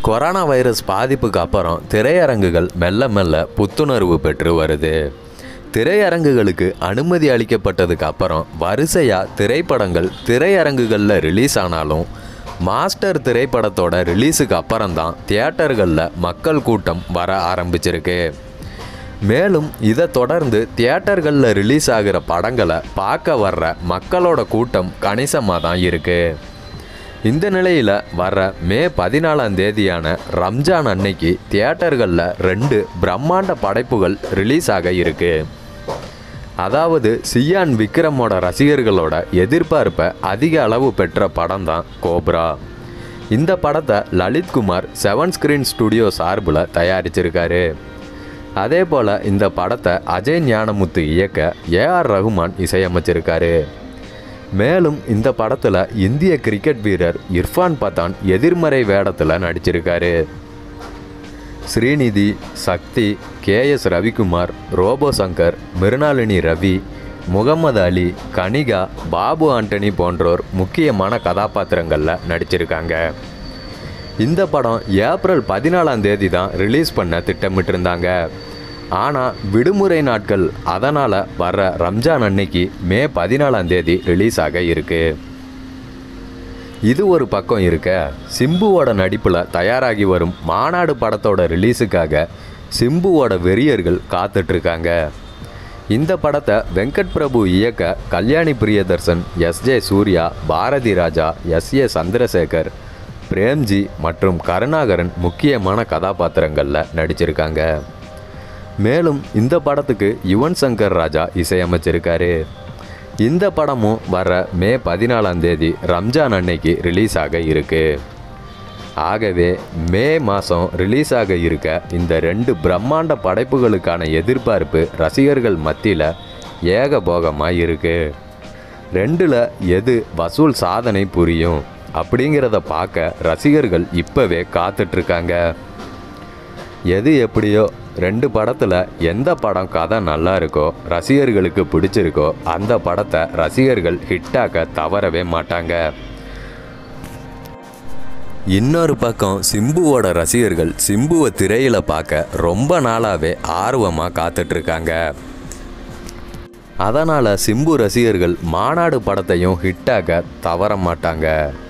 corona virus பாதிப்புக்கு அப்புறம் திரையரங்குகள் மெல்ல மெல்ல புத்துணர்வு பெற்று வருது திரையரங்குகளுக்கு அனுமதி அளிக்கப்பட்டதுக்கு அப்புறம் வரிசையாக திரைப்படங்கள் திரையரங்குகளில் ரிலீஸ் ஆனாலும் மாஸ்டர் திரைப்படத்தோட ரிலீஸுக்கு அப்புறம் தான் தியேட்டர்களில் மக்கள் கூட்டம் வர ஆரம்பிச்சிருக்கு மேலும் இதை தொடர்ந்து தியேட்டர்களில் ரிலீஸ் ஆகிற படங்களை பார்க்க வர்ற மக்களோட கூட்டம் கணிசமாக தான் இருக்குது இந்த நிலையில் வர்ற மே பதினாலாம் தேதியான ரம்ஜான் அன்னைக்கு தியேட்டர்களில் ரெண்டு பிரம்மாண்ட படைப்புகள் ரிலீஸ் ஆக இருக்கு அதாவது சியான் விக்ரமோட ரசிகர்களோட எதிர்பார்ப்பை அதிக அளவு பெற்ற படம் தான் கோப்ரா இந்த படத்தை லலித்குமார் செவன் ஸ்க்ரீன் ஸ்டுடியோ சார்பில் தயாரிச்சிருக்காரு அதே போல் இந்த படத்தை அஜய் ஞானமுத்து இயக்க ஏஆர் ரகுமான் இசையமைச்சிருக்காரு மேலும் இந்த படத்தில் இந்திய கிரிக்கெட் வீரர் இர்ஃபான் பத்தான் எதிர்மறை வேடத்தில் நடிச்சிருக்காரு Srinidhi Sakthi K S Ravikumar Robo Shankar Mrinalini Ravi Mohammed Ali Kanika Babu Antony போன்றோர் முக்கியமான கதாபாத்திரங்களில் நடிச்சிருக்காங்க இந்த படம் ஏப்ரல் பதினாலாம் தேதி தான் ரிலீஸ் பண்ண திட்டமிட்டிருந்தாங்க ஆனால் விடுமுறை நாட்கள் அதனால் வர்ற ரம்ஜான் அன்னைக்கு மே பதினாலாம் தேதி ரிலீஸ் ஆக இருக்கு இது ஒரு பக்கம் இருக்க சிம்புவோட நடிப்பில் தயாராகி வரும் மாநாடு படத்தோட ரிலீஸுக்காக சிம்புவோட வெறியர்கள் காத்துட்ருக்காங்க இந்த படத்தை வெங்கட் பிரபு இயக்க Kalyani Priyadarshan S J Suryah Bharathi Raja S A Chandrasekhar Premji மற்றும் கருணாகரன் முக்கியமான கதாபாத்திரங்களில் நடிச்சிருக்காங்க மேலும் இந்த படத்துக்கு யுவன் சங்கர் ராஜா இசையமைச்சிருக்காரு இந்த படமும் வர மே பதினாலாம் தேதி ரம்ஜான் அன்னைக்கு ரிலீஸ் ஆக இருக்கு ஆகவே மே மாதம் ரிலீஸ் ஆக இருக்க இந்த ரெண்டு பிரம்மாண்ட படைப்புகளுக்கான எதிர்பார்ப்பு ரசிகர்கள் மத்தியில் ஏகபோகமாக இருக்கு ரெண்டில் எது வசூல் சாதனை புரியும் அப்படிங்கிறத பார்க்க ரசிகர்கள் இப்போவே காத்துட்ருக்காங்க எது எப்படியோ ரெண்டு படத்தில் எந்த படம் கதை நல்லா இருக்கோ ரசிகர்களுக்கு பிடிச்சிருக்கோ அந்த படத்தை ரசிகர்கள் ஹிட்டாக்க தவறவே மாட்டாங்க இன்னொரு பக்கம் சிம்புவோட ரசிகர்கள் சிம்புவை திரையில் பார்க்க ரொம்ப நாளாகவே ஆர்வமாக காத்துட்ருக்காங்க அதனால் சிம்பு ரசிகர்கள் மாநாடு படத்தையும் ஹிட்டாக்க தவற மாட்டாங்க